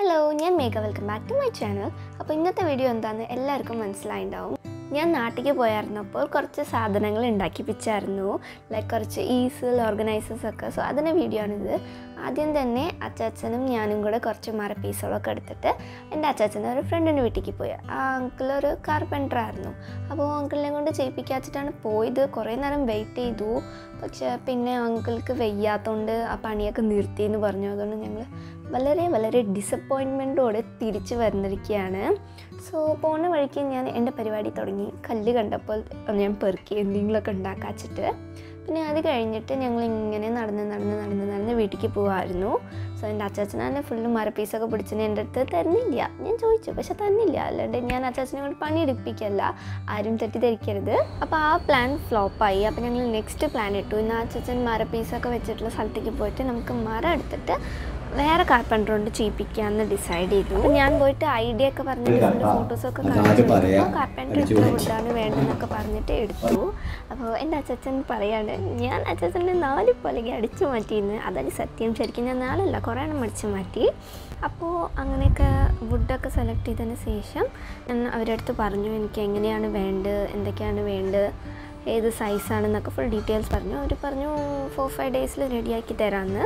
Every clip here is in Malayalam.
ഹലോ ഞാൻ Megha welcome back to my channel അപ്പോൾ ഇന്നത്തെ വീഡിയോ എന്താണെന്ന് എല്ലാവർക്കും മനസ്സിലായിട്ടുണ്ടാവും ഞാൻ നാട്ടിലേക്ക് പോയായിരുന്നപ്പോൾ കുറച്ച് സാധനങ്ങൾ ഉണ്ടാക്കിപ്പിച്ചായിരുന്നു ലൈക്ക് കുറച്ച് ഈസിൽ ഓർഗനൈസേഴ്സ് ഒക്കെ സോ അതിൻ്റെ വീഡിയോ ആണിത് ആദ്യം തന്നെ അച്ചാച്ചനും ഞാനും കൂടെ കുറച്ച് മര പീസുകളൊക്കെ എടുത്തിട്ട് എൻ്റെ അച്ചാച്ചൻ്റെ ഒരു ഫ്രണ്ടിൻ്റെ വീട്ടിലേക്ക് പോയി ആ അങ്കിൾ ഒരു കാർപ്പൻറ്റർ ആയിരുന്നു അപ്പോൾ അങ്കിളിനെ കൊണ്ട് ചെയ്യിപ്പിക്കാച്ചിട്ടാണ് പോയത് കുറേ നേരം വെയിറ്റ് ചെയ്തു പക്ഷേ പിന്നെ അങ്കിൾക്ക് വയ്യാത്തതുകൊണ്ട് ആ പണിയൊക്കെ നിർത്തി എന്ന് പറഞ്ഞു അതുകൊണ്ട് ഞങ്ങൾ വളരെ വളരെ ഡിസപ്പോയിൻമെൻറ്റോടെ തിരിച്ചു വന്നിരിക്കുകയാണ് സോ പോണ വഴിക്ക് ഞാൻ എൻ്റെ പരിപാടി തുടങ്ങി കല്ല് കണ്ടപ്പോൾ ഞാൻ പെറുക്കി എന്തെങ്കിലുമൊക്കെ ഉണ്ടാക്കാച്ചിട്ട് പിന്നെ അത് കഴിഞ്ഞിട്ട് ഞങ്ങൾ ഇങ്ങനെ നടന്ന് നടന്ന് നടന്ന് നടന്ന് വീട്ടിലേക്ക് പോകുമായിരുന്നു സോ എൻ്റെ അച്ചാച്ചനെ ഫുള്ള് മരപ്പീസൊക്കെ പിടിച്ചിന് എൻ്റെ അടുത്ത് തരുന്നില്ല ഞാൻ ചോദിച്ചു പക്ഷെ തന്നില്ല അല്ലാണ്ട് ഞാൻ അച്ചാച്ചനെ കൊണ്ട് പണിയെടുപ്പിക്കല്ല ആരും തെറ്റിദ്ധരിക്കരുത് അപ്പോൾ ആ പ്ലാൻ ഫ്ലോപ്പായി അപ്പോൾ ഞങ്ങൾ നെക്സ്റ്റ് പ്ലാൻ ഇട്ടു ഇന്ന് അച്ചാച്ചൻ മരപ്പീസൊക്കെ വെച്ചിട്ടുള്ള സ്ഥലത്തേക്ക് പോയിട്ട് നമുക്ക് മരം എടുത്തിട്ട് വേറെ കാർപ്പൻറ്റർ കൊണ്ട് ചെയ്യിപ്പിക്കാമെന്ന് ഡിസൈഡ് ചെയ്തു അപ്പോൾ ഞാൻ പോയിട്ട് ഐഡിയ ഒക്കെ പറഞ്ഞിട്ട് ഫുള്ള് ഫോട്ടോസൊക്കെ കാണിച്ചു കാർപ്പൻറ്റർ ഇത്ര ഫുഡാണ് വേണ്ടതെന്നൊക്കെ പറഞ്ഞിട്ട് എടുത്തു അപ്പോൾ എൻ്റെ അച്ഛൻ പറയാണ് ഞാൻ അച്ഛൻ്റെ നാല് പൊലകി അടിച്ചു മാറ്റിയിരുന്നു അതാണ് സത്യം ശരിക്കും ഞാൻ നാളല്ല കുറേ എണ്ണം അടിച്ചു മാറ്റി അപ്പോൾ അങ്ങനെയൊക്കെ വുഡൊക്കെ സെലക്ട് ചെയ്തതിന് ശേഷം ഞാൻ അവരുടെ അടുത്ത് പറഞ്ഞു എനിക്ക് എങ്ങനെയാണ് വേണ്ടത് എന്തൊക്കെയാണ് വേണ്ടത് ഏത് സൈസാണെന്നൊക്കെ ഫുൾ ഡീറ്റെയിൽസ് പറഞ്ഞു അവർ പറഞ്ഞു ഫോർ ഫൈവ് ഡേയ്സിൽ റെഡിയാക്കി തരാമെന്ന്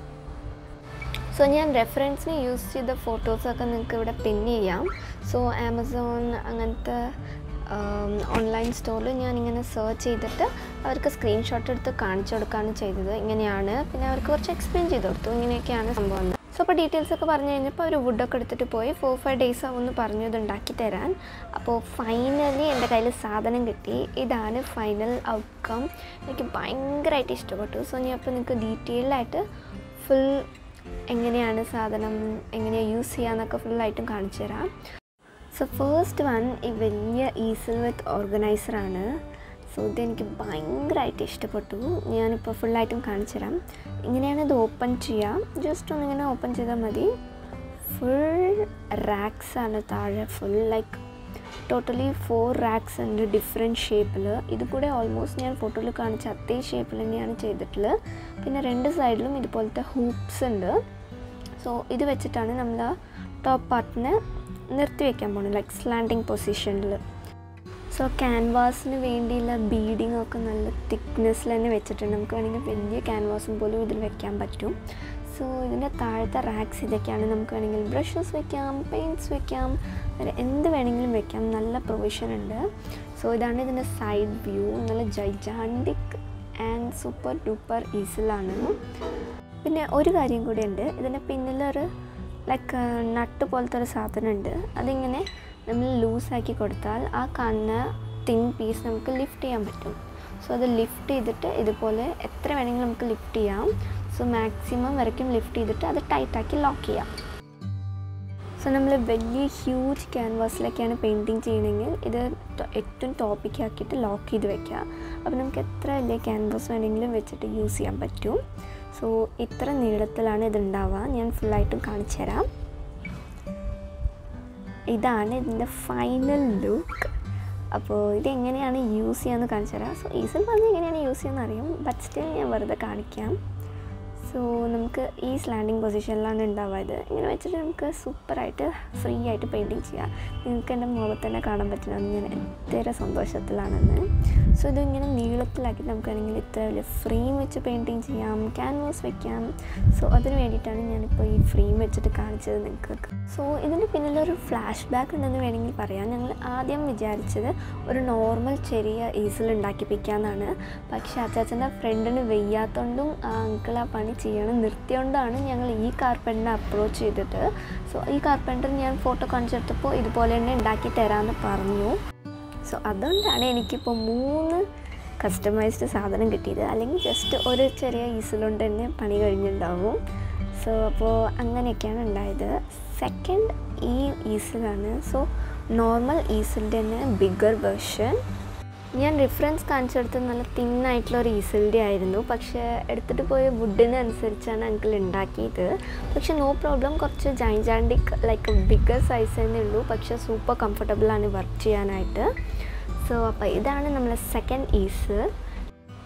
സോ ഞാൻ റെഫറൻസിന് യൂസ് ചെയ്ത ഫോട്ടോസൊക്കെ നിങ്ങൾക്ക് ഇവിടെ പിൻ ചെയ്യാം സോ ആമസോൺ അങ്ങനത്തെ ഓൺലൈൻ സ്റ്റോറിൽ ഞാനിങ്ങനെ സെർച്ച് ചെയ്തിട്ട് അവർക്ക് സ്ക്രീൻഷോട്ട് എടുത്ത് കാണിച്ചു കൊടുക്കുകയാണ് ചെയ്തത് ഇങ്ങനെയാണ് പിന്നെ അവർക്ക് കുറച്ച് എക്സ്പ്ലെയിൻ ചെയ്ത് കൊടുത്തു ഇങ്ങനെയൊക്കെയാണ് സംഭവം സോ അപ്പോൾ ഡീറ്റെയിൽസ് ഒക്കെ പറഞ്ഞു കഴിഞ്ഞപ്പോൾ അവർ വുഡൊക്കെ എടുത്തിട്ട് പോയി ഫോർ ഫൈവ് ഡേയ്സ് ആവുമെന്ന് പറഞ്ഞു ഇത് ഉണ്ടാക്കി തരാൻ അപ്പോൾ ഫൈനലി എൻ്റെ കയ്യിൽ സാധനം കിട്ടി ഇതാണ് ഫൈനൽ ഔട്ട്കം എനിക്ക് ഭയങ്കരമായിട്ട് ഇഷ്ടപ്പെട്ടു സോ ഞാൻ അപ്പോൾ നിങ്ങൾക്ക് ഡീറ്റെയിൽഡായിട്ട് ഫുൾ എങ്ങനെയാണ് സാധനം എങ്ങനെയാണ് യൂസ് ചെയ്യാന്നൊക്കെ ഫുള്ളായിട്ടും കാണിച്ചു തരാം സോ ഫസ്റ്റ് വൺ ഈ വലിയ ഈസിൽ വിത്ത് ഓർഗനൈസറാണ് സോ ഇതെനിക്ക് ഭയങ്കരമായിട്ട് ഇഷ്ടപ്പെട്ടു ഞാനിപ്പോൾ ഫുള്ളായിട്ടും കാണിച്ചു തരാം ഇങ്ങനെയാണ് ഇത് ഓപ്പൺ ചെയ്യാം ജസ്റ്റ് ഒന്നിങ്ങനെ ഓപ്പൺ ചെയ്താൽ മതി ഫുൾ റാക്സ് ആണ് താഴെ full like totally four racks ഉണ്ട് ഡിഫറെൻറ്റ് ഷേപ്പിൽ ഇത് കൂടെ ഓൾമോസ്റ്റ് ഞാൻ ഫോട്ടോയിൽ കാണിച്ച അതേ ഷേപ്പിൽ തന്നെയാണ് ചെയ്തിട്ടുള്ളത് പിന്നെ രണ്ട് സൈഡിലും ഇതുപോലത്തെ ഹൂപ്സ് ഉണ്ട് സോ ഇത് വെച്ചിട്ടാണ് നമ്മൾ ആ ടോപ്പ് പാർട്ടിനെ നിർത്തി വയ്ക്കാൻ പോകുന്നത് ലൈക്ക് സ്ലാൻഡിങ് പൊസിഷനിൽ സോ ക്യാൻവാസിന് വേണ്ടിയുള്ള ബീഡിങ് ഒക്കെ നല്ല തിക്നെസ്സിൽ തന്നെ വെച്ചിട്ടുണ്ട് നമുക്ക് വേണമെങ്കിൽ വലിയ ക്യാൻവാസും പോലും ഇതിൽ വെക്കാൻ പറ്റും സോ ഇതിൻ്റെ താഴത്തെ റാക്സ് ഇതൊക്കെയാണ് നമുക്ക് വേണമെങ്കിൽ ബ്രഷസ് വെക്കാം പെയിൻറ്റ്സ് വെക്കാം വേറെ എന്ത് വേണമെങ്കിലും വെക്കാം നല്ല പ്രൊവിഷൻ ഉണ്ട് സോ ഇതാണ് ഇതിൻ്റെ സൈഡ് വ്യൂ നല്ല ജൈജാൻറ്റിക് ആൻഡ് സൂപ്പർ ഡൂപ്പർ ഈസിലാണ് പിന്നെ ഒരു കാര്യം കൂടി ഉണ്ട് ഇതിൻ്റെ പിന്നിലൊരു ലൈക്ക് നട്ട് പോലത്തെ ഒരു സാധനം ഉണ്ട് അതിങ്ങനെ നമ്മൾ ലൂസാക്കി കൊടുത്താൽ ആ കാണുന്ന തിൻ പീസ് നമുക്ക് ലിഫ്റ്റ് ചെയ്യാൻ പറ്റും സോ അത് ലിഫ്റ്റ് ചെയ്തിട്ട് ഇതുപോലെ എത്ര വേണമെങ്കിലും നമുക്ക് ലിഫ്റ്റ് ചെയ്യാം സോ മാക്സിമം വരയ്ക്കും ലിഫ്റ്റ് ചെയ്തിട്ട് അത് ടൈറ്റാക്കി ലോക്ക് ചെയ്യാം സോ നമ്മൾ വലിയ ഹ്യൂജ് ക്യാൻവാസിലൊക്കെയാണ് പെയിൻറ്റിങ് ചെയ്യണമെങ്കിൽ ഇത് ഏറ്റവും ടോപ്പിക്ക് ആക്കിയിട്ട് ലോക്ക് ചെയ്ത് വെക്കുക അപ്പോൾ നമുക്ക് എത്ര വലിയ ക്യാൻവാസ് വേണമെങ്കിലും വെച്ചിട്ട് യൂസ് ചെയ്യാൻ പറ്റും സോ ഇത്ര നീളത്തിലാണ് ഇത് ഉണ്ടാവുക ഞാൻ ഫുള്ളായിട്ടും കാണിച്ചു തരാം ഇതാണ് ഇതിൻ്റെ ഫൈനൽ ലുക്ക് അപ്പോൾ ഇതെങ്ങനെയാണ് യൂസ് ചെയ്യാമെന്ന് കാണിച്ചു തരാം സോ ഈസിൽ പറഞ്ഞ് എങ്ങനെയാണ് യൂസ് ചെയ്യുന്നത് അറിയാം ബട്ട് സ്റ്റിൽ ഞാൻ വെറുതെ കാണിക്കാം സോ നമുക്ക് ഈ സ്ലാൻഡിങ് പൊസിഷനിലാണ് ഉണ്ടാവുക ഇത് ഇങ്ങനെ വെച്ചിട്ട് നമുക്ക് സൂപ്പറായിട്ട് ഫ്രീ ആയിട്ട് പെയിൻറ്റിങ് ചെയ്യാം നിങ്ങൾക്ക് എൻ്റെ മുഖത്ത് തന്നെ കാണാൻ പറ്റില്ല ഞാൻ എത്ര സന്തോഷത്തിലാണെന്ന് സോ ഇത് ഇങ്ങനെ നീളത്തിലാക്കി നമുക്ക് വേണമെങ്കിൽ ഇത്ര വലിയ ഫ്രെയിം വെച്ച് പെയിൻറ്റിങ് ചെയ്യാം ക്യാൻവാസ് വെക്കാം സോ അതിന് വേണ്ടിയിട്ടാണ് ഞാനിപ്പോൾ ഈ ഫ്രെയിം വെച്ചിട്ട് കാണിച്ചത് നിങ്ങൾക്ക് സോ ഇതിൻ്റെ പിന്നിലൊരു ഫ്ലാഷ് ബാക്ക് ഉണ്ടെന്ന് വേണമെങ്കിൽ പറയാം ഞങ്ങൾ ആദ്യം വിചാരിച്ചത് ഒരു നോർമൽ ചെറിയ ഈസിൽ ഉണ്ടാക്കിപ്പിക്കാമെന്നാണ് പക്ഷേ അച്ചാച്ചൻ്റെ ഫ്രണ്ടിന് വെയ്യാത്തതുകൊണ്ടും ആ അങ്കിൾ ആ പണി ചെയ്യണം നിർത്തിയോണ്ടാണ് ഞങ്ങൾ ഈ കാർപ്പൻറ്ററിനെ അപ്രോച്ച് ചെയ്തിട്ട് സോ ഈ കാർപ്പൻറ്റർ ഞാൻ ഫോട്ടോ കാണിച്ചെടുത്തപ്പോൾ ഇതുപോലെ തന്നെ ഉണ്ടാക്കി തരാമെന്ന് പറഞ്ഞു സോ അതുകൊണ്ടാണ് എനിക്കിപ്പോൾ മൂന്ന് കസ്റ്റമൈസ്ഡ് സാധനം കിട്ടിയത് അല്ലെങ്കിൽ ജസ്റ്റ് ഒരു ചെറിയ ഈസിലുകൊണ്ട് തന്നെ പണി കഴിഞ്ഞിട്ടുണ്ടാവും സോ അപ്പോൾ അങ്ങനെയൊക്കെയാണ് ഉണ്ടായത് സെക്കൻഡ് ഈ ഈസിലാണ് സോ നോർമൽ ഈസിലിൻ്റെ തന്നെ ബിഗർ വെർഷൻ ഞാൻ റിഫറൻസ് കാണിച്ചെടുത്ത് നല്ല തിന്നായിട്ടുള്ള ഒരു ഈസിലിൻ്റെ ആയിരുന്നു പക്ഷേ എടുത്തിട്ട് പോയ വുഡിന് അനുസരിച്ചാണ് അങ്കിൾ ഉണ്ടാക്കിയത് പക്ഷേ നോ പ്രോബ്ലം കുറച്ച് ജൈൻജാൻഡിക് ലൈക്ക് ബിഗർ സൈസ് തന്നെ ഉള്ളൂ പക്ഷേ സൂപ്പർ കംഫർട്ടബിളാണ് വർക്ക് ചെയ്യാനായിട്ട് സോ അപ്പോൾ ഇതാണ് നമ്മളെ സെക്കൻഡ് ഈസ്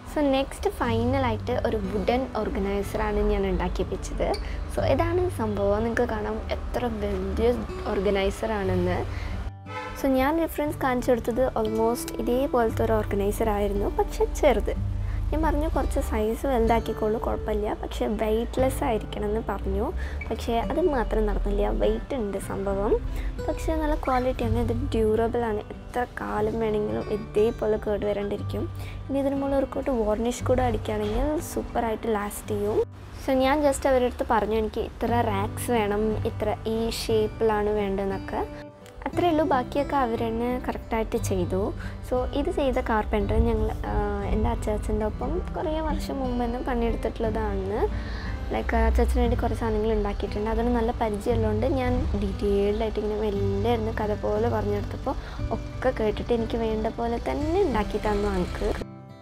സോ നെക്സ്റ്റ് ഫൈനലായിട്ട് ഒരു വുഡൻ ഓർഗനൈസറാണ് ഞാൻ ഉണ്ടാക്കിപ്പിച്ചത് സോ ഇതാണ് സംഭവം നിങ്ങൾക്ക് കാണാം എത്ര വലിയ ഓർഗനൈസറാണെന്ന് സോ ഞാൻ റെഫറൻസ് കാണിച്ചു കൊടുത്തത് ഓൾമോസ്റ്റ് ഇതേപോലത്തെ ഒരു ഓർഗനൈസർ ആയിരുന്നു പക്ഷെ ചെറുത് ഞാൻ പറഞ്ഞു കുറച്ച് സൈസ് വലുതാക്കിക്കോളൂ കുഴപ്പമില്ല പക്ഷേ വെയ്റ്റ്ലെസ് ആയിരിക്കണം എന്ന് പറഞ്ഞു പക്ഷേ അത് മാത്രം നടന്നില്ല വെയിറ്റ് ഉണ്ട് സംഭവം പക്ഷേ നല്ല ക്വാളിറ്റിയാണ് ഇത് ഡ്യൂറബിൾ ആണ് എത്ര കാലം വേണമെങ്കിലും ഇതേപോലെ കേട് വരാണ്ടിരിക്കും ഇനി ഇതിന് മുകളിൽ ഒരു വാർണിഷ് കൂടെ അടിക്കുകയാണെങ്കിൽ സൂപ്പറായിട്ട് ലാസ്റ്റ് ചെയ്യും സോ ഞാൻ ജസ്റ്റ് അവരുടെ അടുത്ത് പറഞ്ഞു എനിക്ക് ഇത്ര റാക്സ് വേണം ഇത്ര ഈ ഷേപ്പിലാണ് വേണ്ടതെന്നൊക്കെ അത്രേ ഉള്ളൂ ബാക്കിയൊക്കെ അവർ തന്നെ കറക്റ്റായിട്ട് ചെയ്തു സോ ഇത് ചെയ്ത കാർപ്പൻറ്റർ ഞങ്ങൾ എൻ്റെ അച്ചാച്ചൻ്റെ ഒപ്പം കുറേ വർഷം മുമ്പ് തന്നെ പണിയെടുത്തിട്ടുള്ളതാണ് ലൈക്ക് അച്ചാച്ചന് വേണ്ടി കുറേ സാധനങ്ങൾ ഉണ്ടാക്കിയിട്ടുണ്ട് അതിന് നല്ല പരിചയമുള്ളതുകൊണ്ട് ഞാൻ ഡീറ്റെയിൽഡ് ആയിട്ട് ഇങ്ങനെ മെല്ലെ ഇരുന്ന് കഥ പോലെ പറഞ്ഞെടുത്തപ്പോൾ ഒക്കെ കേട്ടിട്ട് എനിക്ക് വേണ്ട പോലെ തന്നെ ഉണ്ടാക്കി തന്നു എനിക്ക്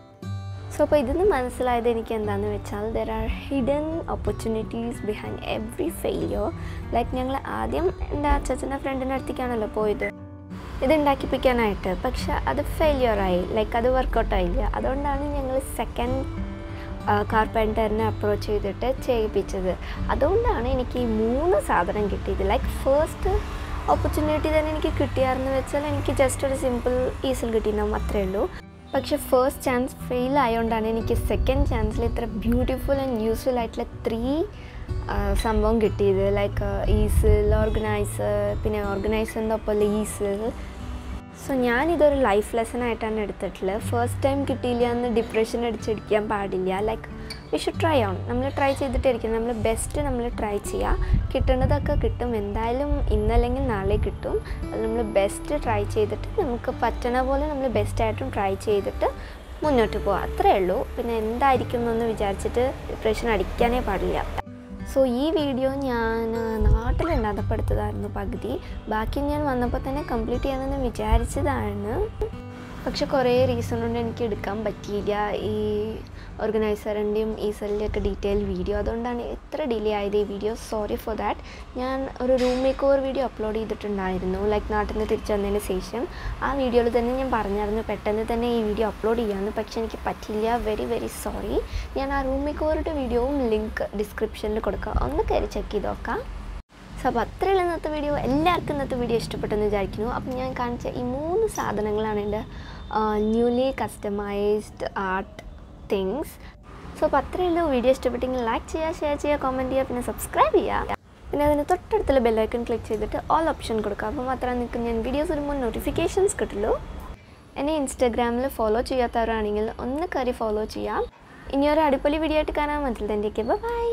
സോ അപ്പോൾ ഇതിന്ന് മനസ്സിലായത് എനിക്ക് എന്താണെന്ന് വെച്ചാൽ there are hidden opportunities behind every failure like ഞങ്ങൾ ആദ്യം എൻ്റെ അച്ഛൻ്റെ ഫ്രണ്ടിൻ്റെ അടുത്തേക്കാണല്ലോ പോയത് ഇത് ഉണ്ടാക്കിപ്പിക്കാനായിട്ട് പക്ഷെ അത് ഫെയിലിയറായി ലൈക്ക് അത് വർക്കൗട്ടായില്ല അതുകൊണ്ടാണ് ഞങ്ങൾ സെക്കൻഡ് കാർപ്പൻറ്ററിനെ അപ്രോച്ച് ചെയ്തിട്ട് ചെയ്യിപ്പിച്ചത് അതുകൊണ്ടാണ് എനിക്ക് ഈ മൂന്ന് സാധനം കിട്ടിയത് ലൈക്ക് ഫസ്റ്റ് ഓപ്പർച്യൂണിറ്റി തന്നെ എനിക്ക് കിട്ടിയായിരുന്നു വെച്ചാൽ എനിക്ക് ജസ്റ്റ് ഒരു സിമ്പിൾ ഈസിൽ കിട്ടിയിട്ടുണ്ടാവും അത്രേ ഉള്ളൂ പക്ഷെ ഫസ്റ്റ് ചാൻസ് ഫെയിൽ ആയതുകൊണ്ടാണ് എനിക്ക് സെക്കൻഡ് ചാൻസിൽ ഇത്ര ബ്യൂട്ടിഫുൾ ആൻഡ് യൂസ്ഫുൾ ആയിട്ടുള്ള ത്രീ സംഭവം കിട്ടിയത് ലൈക്ക് ഈസിൽ ഓർഗനൈസർ പിന്നെ ഓർഗനൈസറിൻ്റെ ഒപ്പം ഈസിൽ സോ ഞാനിതൊരു ലൈഫ് ലെസൺ ആയിട്ടാണ് എടുത്തിട്ടുള്ളത് ഫസ്റ്റ് ടൈം കിട്ടിയില്ല എന്ന് ഡിപ്രഷൻ അടിച്ചടിക്കാൻ പാടില്ല like we should try on നമ്മൾ ട്രൈ ചെയ്തിട്ടായിരിക്കും നമ്മൾ ബെസ്റ്റ് നമ്മൾ ട്രൈ ചെയ്യുക കിട്ടുന്നതൊക്കെ കിട്ടും എന്തായാലും ഇന്നല്ലെങ്കിൽ നാളെ കിട്ടും അത് നമ്മൾ ബെസ്റ്റ് ട്രൈ ചെയ്തിട്ട് നമുക്ക് പറ്റണ പോലെ നമ്മൾ ബെസ്റ്റായിട്ടും ട്രൈ ചെയ്തിട്ട് മുന്നോട്ട് പോകാം അത്രേ ഉള്ളൂ പിന്നെ എന്തായിരിക്കും എന്നൊന്ന് വിചാരിച്ചിട്ട് ഡിപ്രഷൻ അടിക്കാനേ പാടില്ല സോ ഈ വീഡിയോ ഞാൻ നാട്ടിലുണ്ടാകുന്നപ്പോൾ എടുത്തതായിരുന്നു പകുതി ബാക്കി ഞാൻ വന്നപ്പോൾ തന്നെ കംപ്ലീറ്റ് ചെയ്യാമെന്ന് വിചാരിച്ചതാണ് പക്ഷെ കുറേ റീസൺ കൊണ്ട് എനിക്ക് എടുക്കാൻ പറ്റിയില്ല ഈ ഓർഗനൈസറിൻ്റെയും ഈ സെല്ലിൻ്റെയൊക്കെ ഡീറ്റെയിൽ വീഡിയോ അതുകൊണ്ടാണ് ഇത്ര ഡിലേ ആയത് ഈ വീഡിയോ സോറി ഫോർ ദാറ്റ് ഞാൻ ഒരു room makeover video upload ചെയ്തിട്ടുണ്ടായിരുന്നു ലൈക്ക് നാട്ടിൽ നിന്ന് തിരിച്ചു വന്നതിന് ശേഷം ആ വീഡിയോയിൽ തന്നെ ഞാൻ പറഞ്ഞായിരുന്നു പെട്ടെന്ന് തന്നെ ഈ വീഡിയോ അപ്ലോഡ് ചെയ്യാമെന്ന് പക്ഷെ എനിക്ക് പറ്റില്ല വെരി വെരി സോറി ഞാൻ ആ റൂം മേക്ക് ഓവറുടെ വീഡിയോവും ലിങ്ക് ഡിസ്ക്രിപ്ഷനിൽ കൊടുക്കാം ഒന്ന് കയറി ചെക്ക് ചെയ്ത് നോക്കാം സോ അപ്പോൾ അത്രയുള്ള ഇന്നത്തെ വീഡിയോ എല്ലാവർക്കും ഇന്നത്തെ വീഡിയോ ഇഷ്ടപ്പെട്ടെന്ന് വിചാരിക്കുന്നു അപ്പം ഞാൻ കാണിച്ച ഈ മൂന്ന് സാധനങ്ങളാണ് എൻ്റെ newly customised art things so അപ്പോൾ അത്രയുള്ളൂ വീഡിയോ ഇഷ്ടപ്പെട്ടെങ്കിൽ ലൈക്ക് ചെയ്യുക ഷെയർ ചെയ്യുക കോമെൻറ്റ് ചെയ്യുക പിന്നെ സബ്സ്ക്രൈബ് ചെയ്യുക പിന്നെ അതിന് തൊട്ടടുത്തുള്ള ബെല്ലൈക്കൺ ക്ലിക്ക് ചെയ്തിട്ട് ഓൾ ഓപ്ഷൻ കൊടുക്കുക അപ്പോൾ മാത്രമേ നിങ്ങൾക്ക് ഞാൻ വീഡിയോസ് ഇടുമ്പോൾ നോട്ടിഫിക്കേഷൻസ് കിട്ടുള്ളൂ എന്നെ ഇൻസ്റ്റാഗ്രാമിൽ ഫോളോ ചെയ്യാത്തവരാണെങ്കിൽ ഒന്ന് കയറി ഫോളോ ചെയ്യാം ഇനി ഒരു അടിപൊളി വീഡിയോ ആയിട്ട് കാണാൻ പറ്റില്ല എൻ്റെ ബൈ